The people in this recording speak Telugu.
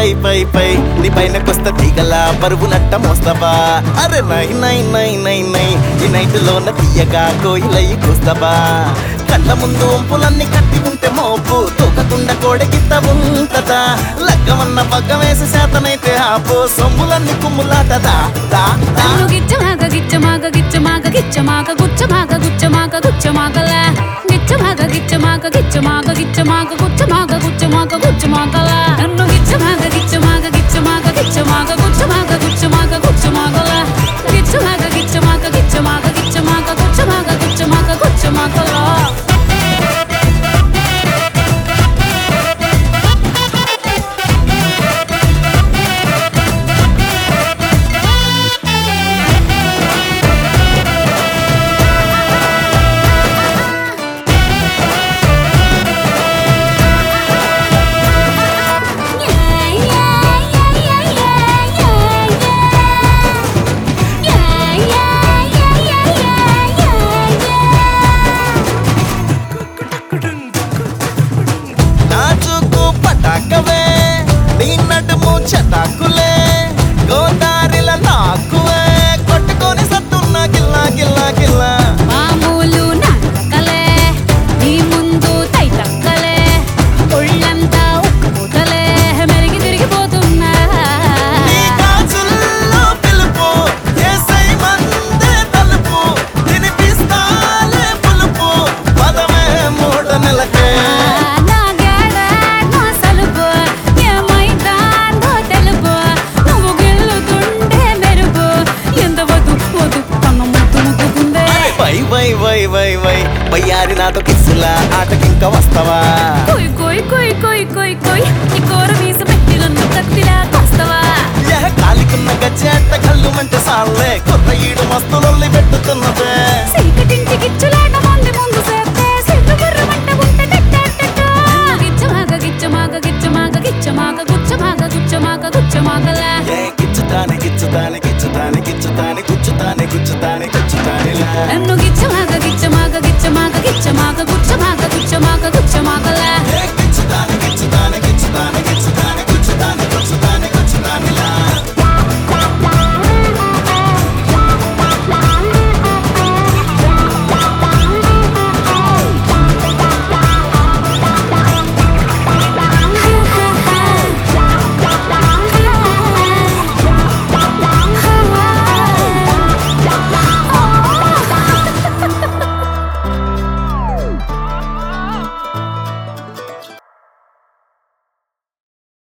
పై పై పై నీ పైన కొస్త తీగల బరువు నట్ట మోస్తావా అరే నై నై నై నై నై ఈ నైట్ లోన తీయగా కోయిలయ్యి కూస్తావా కళ్ళ ముందు వంపులన్నీ కట్టి ఉంటే మోపు తూకకుండా కోడెకిత్త ఉంటదా లగ్గమన్న పగ్గం వేసి శాతనైతే ఆపు సొమ్ములన్నీ కుమ్ములాటదా దా దా నన్ను గిచ్చమాగ గిచ్చమాగ గిచ్చమాగ గిచ్చమాగ గుచ్చమాగ గుచ్చమాగ గుచ్చమాగల గిచ్చమాగ గిచ్చమాగ గిచ్చమాగ గిచ్చమాగ గుచ్చమాగ గుచ్చమాగ గుచ్చమాగల నన్ను గిచ్చమాగ గిచ్చమాగ గిచ్చమాగ గిచ్చమాగ గుచ్చమాగ గుచ్చమాగ గుచ్చమాగల గిచ్చమాగ గిచ్చమాగ గిచ్చమాగ గిచ్చమాగ గుచ్చమాగ గుచ్చమాగ గుచ్చమాగల నాచుకు పటాకవే నీ నడుము చటాకులే గోదారిల నాకువే కొట్టుకొని సత్తున్న గిల్లా గిల్లా గిల్లా మామూలు నాటకలే నీ ముందు తైతక్కలే ఒళ్ళంతా ఉక్కుపోతలే మెరిగి తిరిగిపోతున్నా నీ గాజుల్లో పిలుపు ఏసై మందే తలుపు తినిపిస్తాలే పులుపు పదమే మూడ నెలకే నా గేడ నా సలుపు ఏమైందో తెలుపు నువ్వు గిల్లుతుండే మెరుపు ఎంత వద్దు వద్దు కన్న ముద్దు ముద్దుకుందే వై వై వై వై వై బయ్యారి నాతో కిస్సులా ఆటకింక వస్తావా కొయ్ కొయ్ కొయ్ కొయ్ కొయ్ కొయ్ నీ కోర వీస పెట్టి నన్ను కత్తిలా కొస్తవా యహ కాలికున్న గజ్జెట్ట కళ్ళు మంటే సాల్లే కొత్త ఈడు మస్తులొల్లి పెట్టుతున్నదే సీకటింటి గిచ్చులాట మంది ముందు సేస్తే సిగ్గు బుర్రమంట ఉంటే టెట్టెట్టెట్టో. గిచ్చమాగ గిచ్చమాగ గిచ్చమాగ గిచ్చమాగ గుచ్చమాగ గుచ్చమాగ గుచ్చమాగలా ఏ గిచ్చుతాని గిచ్చుతాని గిచ్చుతాని గిచ్చుతాని గుచ్చుతాని గుచ్చుతాని గుచ్చుతానిలా నన్ను గిచ్చమాగ